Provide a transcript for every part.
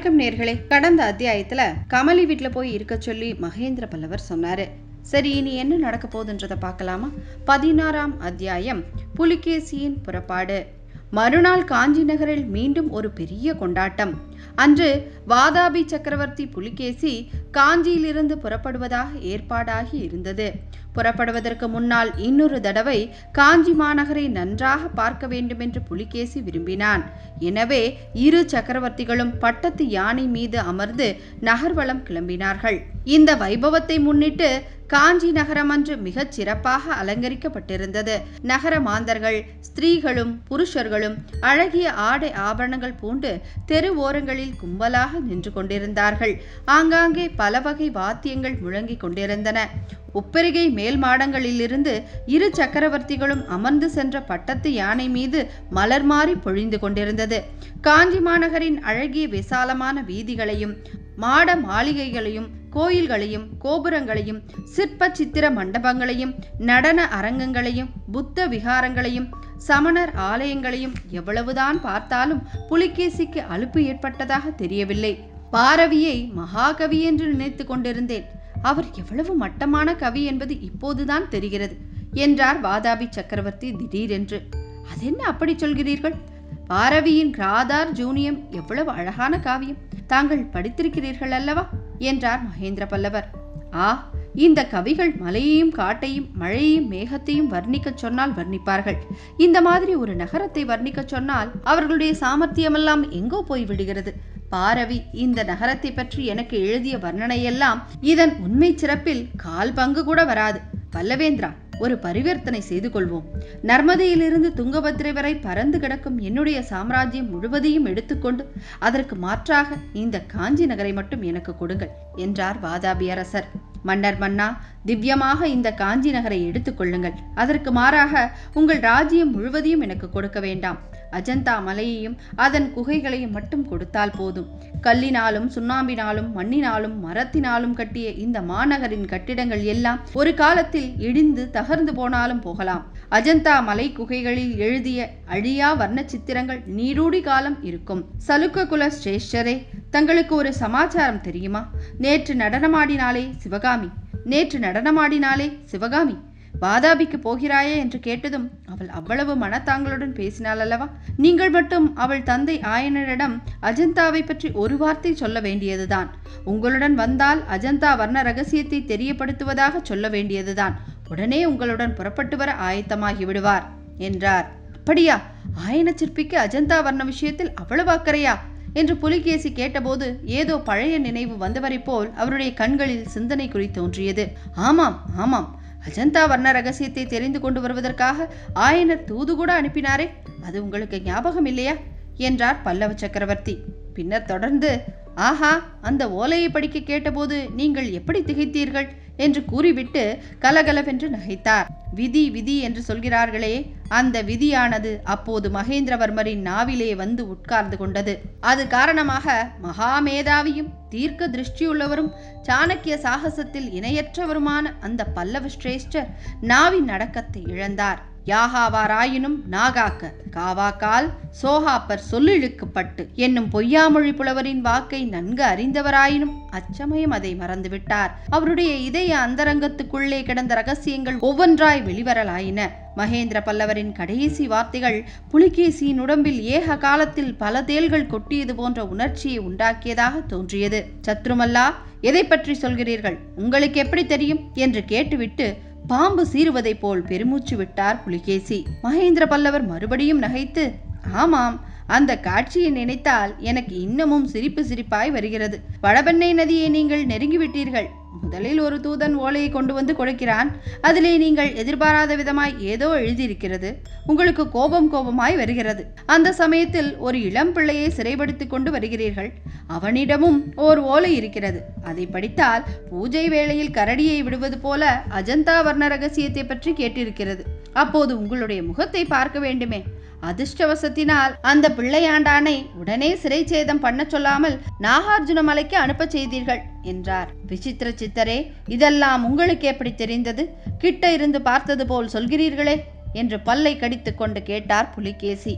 வணக்கம் நேர்களே கடந்த அத்தியாயத்துல கமலி வீட்ல போய் இருக்க சொல்லி மகேந்திர பல்லவர் சொன்னாரு சரி இனி என்ன நடக்க போகுதுன்றத பார்க்கலாமா பதினாறாம் அத்தியாயம் புலிகேசியின் புறப்பாடு மறுநாள் காஞ்சி நகரில் மீண்டும் ஒரு பெரிய கொண்டாட்டம் அன்று வாதாபி சக்கரவர்த்தி புலிகேசி காஞ்சியிலிருந்து புறப்படுவதாக ஏற்பாடாகி இருந்தது புறப்படுவதற்கு முன்னால் இன்னொரு தடவை காஞ்சி மாநகரை நன்றாக பார்க்க வேண்டுமென்று புலிகேசி விரும்பினான் எனவே இரு சக்கரவர்த்திகளும் பட்டத்து யானை மீது அமர்ந்து நகர்வலம் கிளம்பினார்கள் இந்த வைபவத்தை முன்னிட்டு காஞ்சி நகரம் அன்று மிகச் சிறப்பாக அலங்கரிக்கப்பட்டிருந்தது நகர மாந்தர்கள் ஸ்திரீகளும் புருஷர்களும் அழகிய ஆடை ஆபரணங்கள் பூண்டு தெரு ஓரங்களில் கும்பலாக நின்று கொண்டிருந்தார்கள் ஆங்காங்கே பல வகை வாத்தியங்கள் முழங்கிக் கொண்டிருந்தன உப்பெருகை மேல் மாடங்களிலிருந்து இரு சக்கரவர்த்திகளும் அமர்ந்து சென்ற பட்டத்து யானை மீது மலர் மாறி பொழிந்து கொண்டிருந்தது காஞ்சி மாநகரின் அழகிய விசாலமான வீதிகளையும் மாட மாளிகைகளையும் கோயில்களையும் கோபுரங்களையும் சிற்ப சித்திர மண்டபங்களையும் நடன அரங்கங்களையும் புத்த விகாரங்களையும் சமணர் ஆலயங்களையும் எவ்வளவுதான் பார்த்தாலும் புலிகேசிக்கு அலுப்பு ஏற்பட்டதாக தெரியவில்லை பாரவியை மகாகவி என்று நினைத்து கொண்டிருந்தேன் அவர் எவ்வளவு மட்டமான கவி என்பது இப்போதுதான் தெரிகிறது என்றார் வாதாபி சக்கரவர்த்தி திடீரென்று அதென்ன அப்படி சொல்கிறீர்கள் பாரவியின் கிராதார் ஜூனியம் எவ்வளவு அழகான காவியம் தாங்கள் படித்திருக்கிறீர்கள் அல்லவா என்றார் மகேந்திர பல்லவர் ஆ இந்த கவிகள் மலையையும் காட்டையும் மழையையும் மேகத்தையும் வர்ணிக்கச் சொன்னால் வர்ணிப்பார்கள் இந்த மாதிரி ஒரு நகரத்தை வர்ணிக்கச் சொன்னால் அவர்களுடைய சாமர்த்தியமெல்லாம் எங்கோ போய் விடுகிறது பாரவி இந்த நகரத்தை பற்றி எனக்கு எழுதிய வர்ணனையெல்லாம் இதன் உண்மை சிறப்பில் கால் பங்கு கூட வராது பல்லவேந்திரா ஒரு பரிவர்த்தனை செய்து கொள்வோம் நர்மதையிலிருந்து துங்கபத்திரை வரை பறந்து கிடக்கும் என்னுடைய சாம்ராஜ்யம் முழுவதையும் எடுத்துக்கொண்டு அதற்கு மாற்றாக இந்த காஞ்சி நகரை மட்டும் எனக்கு கொடுங்கள் என்றார் வாதாபி அரசர் மன்னர் மன்னா திவ்யமாக இந்த காஞ்சி நகரை எடுத்துக்கொள்ளுங்கள் அதற்கு மாறாக உங்கள் ராஜ்யம் முழுவதையும் எனக்கு கொடுக்க வேண்டாம் அஜந்தா மலையையும் அதன் குகைகளையும் மட்டும் கொடுத்தால் போதும் கல்லினாலும் சுண்ணாம்பினாலும் மண்ணினாலும் மரத்தினாலும் கட்டிய இந்த மாநகரின் கட்டிடங்கள் எல்லாம் ஒரு காலத்தில் இடிந்து தகர்ந்து போனாலும் போகலாம் அஜந்தா மலை குகைகளில் எழுதிய அழியா வர்ண சித்திரங்கள் நீரூடி காலம் இருக்கும் சலுக்க குல சிரேஷ்டரே தங்களுக்கு ஒரு சமாச்சாரம் தெரியுமா நேற்று நடனமாடினாலே சிவகாமி நேற்று நடனமாடினாலே சிவகாமி வாதாபிக்கு போகிறாயே என்று கேட்டதும் அவள் அவ்வளவு மனத்தாங்களுடன் பேசினாள் அல்லவா நீங்கள் மட்டும் அவள் தந்தை ஆயனரிடம் அஜந்தாவை பற்றி ஒரு வார்த்தை சொல்ல வேண்டியதுதான் உங்களுடன் வந்தால் அஜந்தா வர்ண ரகசியத்தை தெரியப்படுத்துவதாக சொல்ல வேண்டியதுதான் உடனே உங்களுடன் புறப்பட்டு வர ஆயத்தமாகி விடுவார் என்றார் அப்படியா ஆயன சிற்பிக்கு அஜந்தா வர்ண விஷயத்தில் அவ்வளவு அக்கறையா என்று புலிகேசி கேட்டபோது ஏதோ பழைய நினைவு வந்தவரை போல் அவருடைய கண்களில் சிந்தனை குறி தோன்றியது ஆமாம் ஆமாம் அஜந்தா வர்ண ரகசியத்தை தெரிந்து கொண்டு வருவதற்காக ஆயனர் தூது கூட அனுப்பினாரே அது உங்களுக்கு ஞாபகம் இல்லையா என்றார் பல்லவ சக்கரவர்த்தி பின்னர் தொடர்ந்து ஆஹா அந்த ஓலையை படிக்க கேட்டபோது நீங்கள் எப்படி திகைத்தீர்கள் என்று கூறிவிட்டு கலகலவென்று நகைத்தார் விதி விதி என்று சொல்கிறார்களே அந்த விதியானது அப்போது மகேந்திரவர்மரின் நாவிலே வந்து உட்கார்ந்து கொண்டது அது காரணமாக மகாமேதாவியும் தீர்க்க திருஷ்டியுள்ளவரும் சாணக்கிய சாகசத்தில் இணையற்றவருமான அந்த பல்லவ சிரேஷ்டர் நாவின் அடக்கத்தை இழந்தார் யாகாவாராயினும் நாகாக்க காவாக்கால் சோகாப்பர் சொல்லிழுக்கப்பட்டு என்னும் பொய்யாமொழி புலவரின் வாக்கை நன்கு அறிந்தவராயினும் அச்சமயம் அதை மறந்துவிட்டார் அவருடைய இதய அந்தரங்கத்துக்குள்ளே கிடந்த ரகசியங்கள் ஒவ்வொன்றாய் வெளிவரலாயின மகேந்திர பல்லவரின் கடைசி வார்த்தைகள் புலிகேசியின் உடம்பில் ஏக காலத்தில் பல தேள்கள் கொட்டியது போன்ற உணர்ச்சியை உண்டாக்கியதாக தோன்றியது சத்ருமல்லா எதை பற்றி சொல்கிறீர்கள் உங்களுக்கு எப்படி தெரியும் என்று கேட்டுவிட்டு பாம்பு சீறுவதைப் போல் பெருமூச்சு விட்டார் புலிகேசி மகேந்திர பல்லவர் மறுபடியும் நகைத்து ஆமாம் அந்த காட்சியை நினைத்தால் எனக்கு இன்னமும் சிரிப்பு சிரிப்பாய் வருகிறது வடபெண்ணை நதியை நீங்கள் நெருங்கிவிட்டீர்கள் முதலில் ஒரு தூதன் ஓலையை கொண்டு வந்து கொடுக்கிறான் அதிலே நீங்கள் எதிர்பாராத விதமாய் ஏதோ எழுதியிருக்கிறது உங்களுக்கு கோபம் கோபமாய் வருகிறது அந்த சமயத்தில் ஒரு இளம் பிள்ளையை சிறைப்படுத்திக் கொண்டு வருகிறீர்கள் அவனிடமும் ஓர் ஓலை இருக்கிறது அதை படித்தால் பூஜை வேளையில் கரடியை விடுவது போல அஜந்தா வர்ண ரகசியத்தை பற்றி கேட்டிருக்கிறது அப்போது உங்களுடைய முகத்தை பார்க்க வேண்டுமே அதிர்ஷ்டவசத்தினால் அந்த பிள்ளையாண்டானை உடனே சிறைச்சேதம் பண்ண சொல்லாமல் நாகார்ஜுன மலைக்கு அனுப்பச் செய்தீர்கள் என்றார் விசித்திர சித்தரே இதெல்லாம் உங்களுக்கு எப்படி தெரிந்தது கிட்ட இருந்து பார்த்தது போல் சொல்கிறீர்களே என்று பல்லை கடித்துக் கொண்டு கேட்டார் புலிகேசி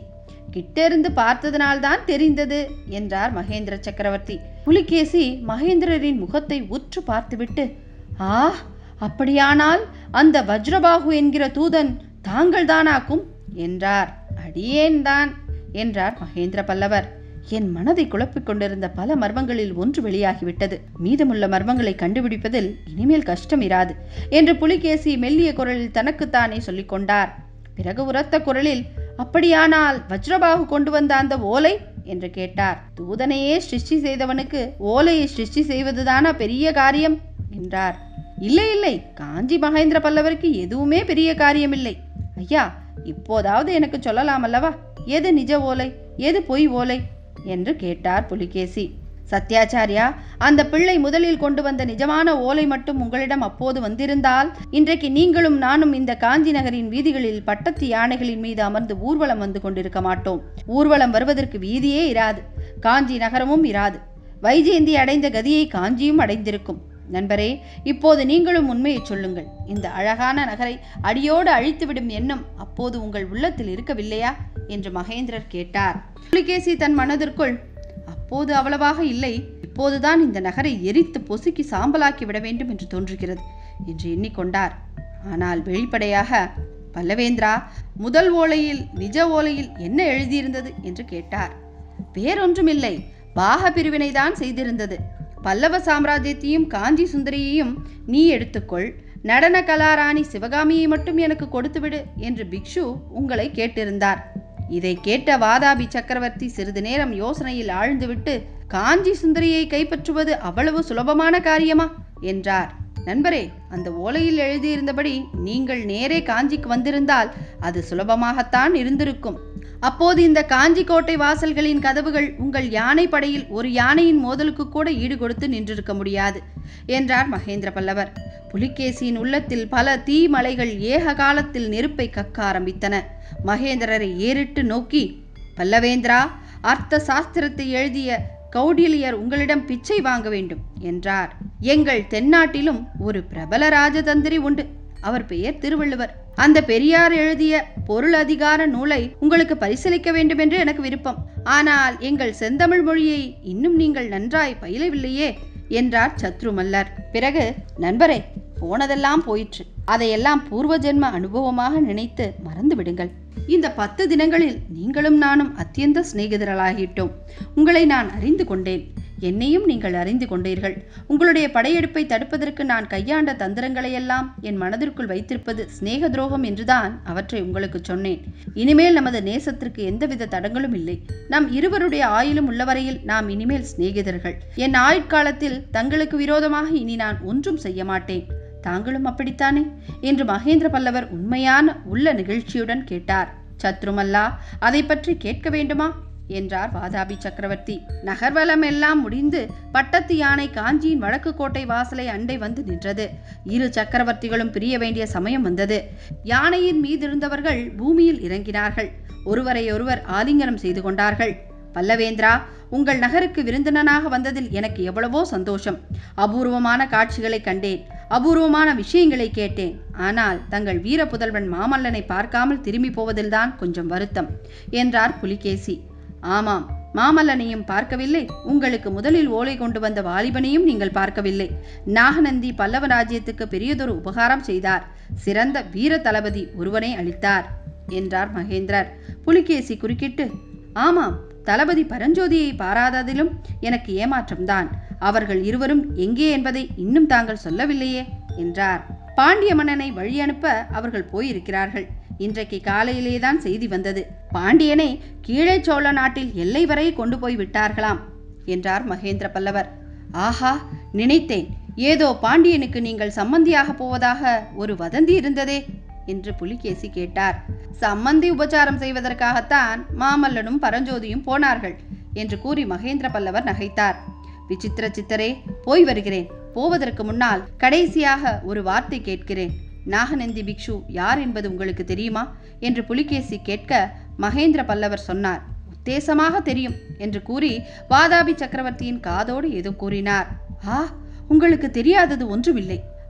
கிட்டிருந்து பார்த்ததனால்தான் தெரிந்தது என்றார் மகேந்திர சக்கரவர்த்தி புலிகேசி மகேந்திரரின் முகத்தை உற்று பார்த்துவிட்டு ஆ அப்படியானால் அந்த வஜ்ரபாகு என்கிற தூதன் தாங்கள் தானாக்கும் என்றார் அடியேன்தான் என்றார் மகேந்திர பல்லவர் என் மனதை குழப்பிக் கொண்டிருந்த பல மர்மங்களில் ஒன்று வெளியாகிவிட்டது மீதமுள்ள மர்மங்களை கண்டுபிடிப்பதில் இனிமேல் கஷ்டம் இராது என்று புலிகேசி மெல்லிய குரலில் தனக்குத்தானே சொல்லிக் கொண்டார் பிறகு உரத்த குரலில் அப்படியானால் வஜ்ரபாகு கொண்டு வந்த அந்த ஓலை என்று கேட்டார் தூதனையே சிருஷ்டி செய்தவனுக்கு ஓலையை சிருஷ்டி செய்வதுதானா பெரிய காரியம் என்றார் இல்லை இல்லை காஞ்சி மகேந்திர பல்லவருக்கு எதுவுமே பெரிய காரியமில்லை ஐயா இப்போதாவது எனக்கு சொல்லலாம் அல்லவா எது நிஜ ஓலை எது பொய் ஓலை என்று கேட்டார் புலிகேசி சத்யாச்சாரியா அந்த பிள்ளை முதலில் கொண்டு வந்த நிஜமான ஓலை மட்டும் உங்களிடம் அப்போது வந்திருந்தால் இன்றைக்கு நீங்களும் நானும் இந்த காஞ்சி நகரின் வீதிகளில் பட்டத்து யானைகளின் மீது அமர்ந்து ஊர்வலம் வந்து கொண்டிருக்க மாட்டோம் ஊர்வலம் வருவதற்கு வீதியே இராது காஞ்சி நகரமும் இராது வைஜெயந்தி அடைந்த கதியை காஞ்சியும் அடைந்திருக்கும் நண்பரே இப்போது நீங்களும் உண்மையை சொல்லுங்கள் இந்த அழகான நகரை அடியோடு அழித்துவிடும் எண்ணம் அப்போது உங்கள் உள்ளத்தில் இருக்கவில்லையா என்று மகேந்திரர் கேட்டார் புலிகேசி தன் மனதிற்குள் அப்போது அவ்வளவாக இல்லை இப்போதுதான் இந்த நகரை எரித்து பொசுக்கி சாம்பலாக்கி விட வேண்டும் என்று தோன்றுகிறது என்று எண்ணிக்கொண்டார் ஆனால் வெளிப்படையாக பல்லவேந்திரா முதல் ஓலையில் நிஜ ஓலையில் என்ன எழுதியிருந்தது என்று கேட்டார் வேறொன்றுமில்லை பாக பிரிவினை தான் செய்திருந்தது பல்லவ சாம்ராஜ்யத்தையும் காஞ்சி சுந்தரியையும் நீ எடுத்துக்கொள் நடன கலாராணி சிவகாமியை மட்டும் எனக்கு கொடுத்துவிடு என்று பிக்ஷு உங்களை கேட்டிருந்தார் இதை கேட்ட வாதாபி சக்கரவர்த்தி சிறிது நேரம் யோசனையில் ஆழ்ந்துவிட்டு காஞ்சி சுந்தரியை கைப்பற்றுவது அவ்வளவு சுலபமான காரியமா என்றார் நண்பரே அந்த ஓலையில் எழுதியிருந்தபடி நீங்கள் நேரே காஞ்சிக்கு வந்திருந்தால் அது சுலபமாகத்தான் இருந்திருக்கும் அப்போது இந்த காஞ்சி கோட்டை வாசல்களின் கதவுகள் உங்கள் யானை படையில் ஒரு யானையின் மோதலுக்கு கூட ஈடு கொடுத்து நின்றிருக்க முடியாது என்றார் மகேந்திர பல்லவர் புலிகேசியின் உள்ளத்தில் பல தீமலைகள் ஏக காலத்தில் நெருப்பை கக்க ஆரம்பித்தன மகேந்திரரை ஏறிட்டு நோக்கி பல்லவேந்திரா அர்த்த சாஸ்திரத்தை எழுதிய கௌடிலியர் உங்களிடம் பிச்சை வாங்க வேண்டும் என்றார் எங்கள் தென்னாட்டிலும் ஒரு பிரபல ராஜதந்திரி உண்டு அவர் பெயர் திருவள்ளுவர் அந்த பெரியார் எழுதிய பொருள் அதிகார நூலை உங்களுக்கு பரிசீலிக்க வேண்டும் என்று எனக்கு விருப்பம் ஆனால் எங்கள் செந்தமிழ் மொழியை இன்னும் நீங்கள் நன்றாய் பயிலவில்லையே என்றார் சத்ரு மல்லர் பிறகு நண்பரே போனதெல்லாம் போயிற்று அதையெல்லாம் பூர்வ ஜென்ம அனுபவமாக நினைத்து மறந்து விடுங்கள் இந்த பத்து தினங்களில் நீங்களும் நானும் அத்தியந்த சிநேகிதர்களாகிட்டோம் உங்களை நான் அறிந்து கொண்டேன் என்னையும் நீங்கள் அறிந்து கொண்டீர்கள் உங்களுடைய படையெடுப்பை தடுப்பதற்கு நான் கையாண்ட தந்திரங்களையெல்லாம் என் மனதிற்குள் வைத்திருப்பது சிநேக துரோகம் என்றுதான் அவற்றை உங்களுக்கு சொன்னேன் இனிமேல் நமது நேசத்திற்கு எந்தவித தடங்களும் இல்லை நம் இருவருடைய ஆயுளும் உள்ளவரையில் நாம் இனிமேல் சிநேகிதர்கள் என் ஆயுட்காலத்தில் தங்களுக்கு விரோதமாக இனி நான் ஒன்றும் செய்ய மாட்டேன் தாங்களும் அப்படித்தானே என்று மகேந்திர பல்லவர் உண்மையான உள்ள நிகழ்ச்சியுடன் கேட்டார் சத்ருமல்லா அதை பற்றி கேட்க வேண்டுமா என்றார் வாதாபி சக்கரவர்த்தி நகர்வலம் எல்லாம் முடிந்து பட்டத்து யானை காஞ்சியின் வடக்கு கோட்டை வாசலை அண்டை வந்து நின்றது இரு சக்கரவர்த்திகளும் பிரிய வேண்டிய சமயம் வந்தது யானையின் மீதிருந்தவர்கள் பூமியில் இறங்கினார்கள் ஒருவரையொருவர் ஆலிங்கனம் செய்து கொண்டார்கள் பல்லவேந்திரா உங்கள் நகருக்கு விருந்தினனாக வந்ததில் எனக்கு எவ்வளவோ சந்தோஷம் அபூர்வமான காட்சிகளை கண்டேன் அபூர்வமான விஷயங்களை கேட்டேன் ஆனால் தங்கள் வீர புதல்வன் மாமல்லனை பார்க்காமல் திரும்பி போவதில்தான் கொஞ்சம் வருத்தம் என்றார் புலிகேசி ஆமாம் மாமல்லனையும் பார்க்கவில்லை உங்களுக்கு முதலில் ஓலை கொண்டு வந்த வாலிபனையும் நீங்கள் பார்க்கவில்லை நாகநந்தி பல்லவ ராஜ்யத்துக்கு பெரியதொரு உபகாரம் செய்தார் சிறந்த வீர தளபதி ஒருவனை அளித்தார் என்றார் மகேந்திரர் புலிகேசி குறுக்கிட்டு ஆமாம் தளபதி பரஞ்சோதியை பாராததிலும் எனக்கு ஏமாற்றம்தான் அவர்கள் இருவரும் எங்கே என்பதை இன்னும் தாங்கள் சொல்லவில்லையே என்றார் பாண்டிய மன்னனை வழி அனுப்ப அவர்கள் போயிருக்கிறார்கள் இன்றைக்கு காலையிலே தான் செய்தி வந்தது பாண்டியனை கீழே சோழ நாட்டில் எல்லை வரை கொண்டு போய் விட்டார்களாம் என்றார் மகேந்திர பல்லவர் ஆஹா நினைத்தேன் ஏதோ பாண்டியனுக்கு நீங்கள் சம்மந்தியாக போவதாக ஒரு வதந்தி இருந்ததே என்று புலிகேசி கேட்டார் சம்மந்தி உபச்சாரம் செய்வதற்காகத்தான் மாமல்லனும் பரஞ்சோதியும் போனார்கள் என்று கூறி மகேந்திர பல்லவர் நகைத்தார் விசித்திர சித்தரே போய் வருகிறேன் போவதற்கு முன்னால் கடைசியாக ஒரு வார்த்தை கேட்கிறேன் நாகநந்தி பிக்ஷு யார் என்பது உங்களுக்கு தெரியுமா என்று புலிகேசி கேட்க மகேந்திர பல்லவர் சொன்னார் உத்தேசமாக தெரியும் என்று கூறி வாதாபி சக்கரவர்த்தியின் காதோடு ஏதோ கூறினார் ஆ உங்களுக்கு தெரியாதது ஒன்றுமில்லை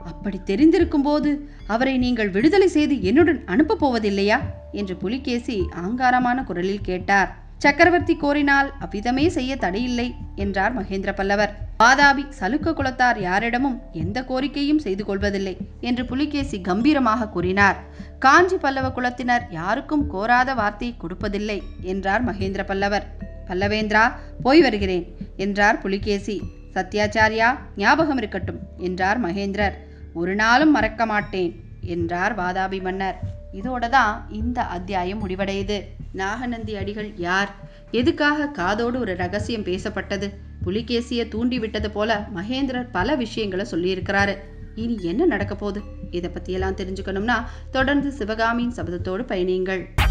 அப்படி தெரிந்திருக்கும் போது அவரை நீங்கள் விடுதலை செய்து என்னுடன் அனுப்பப் போவதில்லையா என்று புலிகேசி ஆங்காரமான குரலில் கேட்டார் சக்கரவர்த்தி கோரினால் அவ்விதமே செய்ய தடையில்லை என்றார் மகேந்திர பல்லவர் வாதாபி சலுக்க குலத்தார் யாரிடமும் எந்த கோரிக்கையும் செய்து கொள்வதில்லை என்று புலிகேசி கம்பீரமாக கூறினார் காஞ்சி பல்லவ குலத்தினர் யாருக்கும் கோராத வார்த்தை கொடுப்பதில்லை என்றார் மகேந்திர பல்லவர் பல்லவேந்திரா போய் வருகிறேன் என்றார் புலிகேசி சத்யாச்சாரியா ஞாபகம் இருக்கட்டும் என்றார் மகேந்திரர் ஒரு நாளும் மறக்க மாட்டேன் என்றார் வாதாபி மன்னர் இதோட தான் இந்த அத்தியாயம் முடிவடையுது நாகநந்தி அடிகள் யார் எதுக்காக காதோடு ஒரு ரகசியம் பேசப்பட்டது புலிகேசியை தூண்டி விட்டது போல மகேந்திரர் பல விஷயங்களை சொல்லியிருக்கிறாரு இனி என்ன நடக்க போகுது இதை பற்றியெல்லாம் தெரிஞ்சுக்கணும்னா தொடர்ந்து சிவகாமியின் சபதத்தோடு பயணியுங்கள்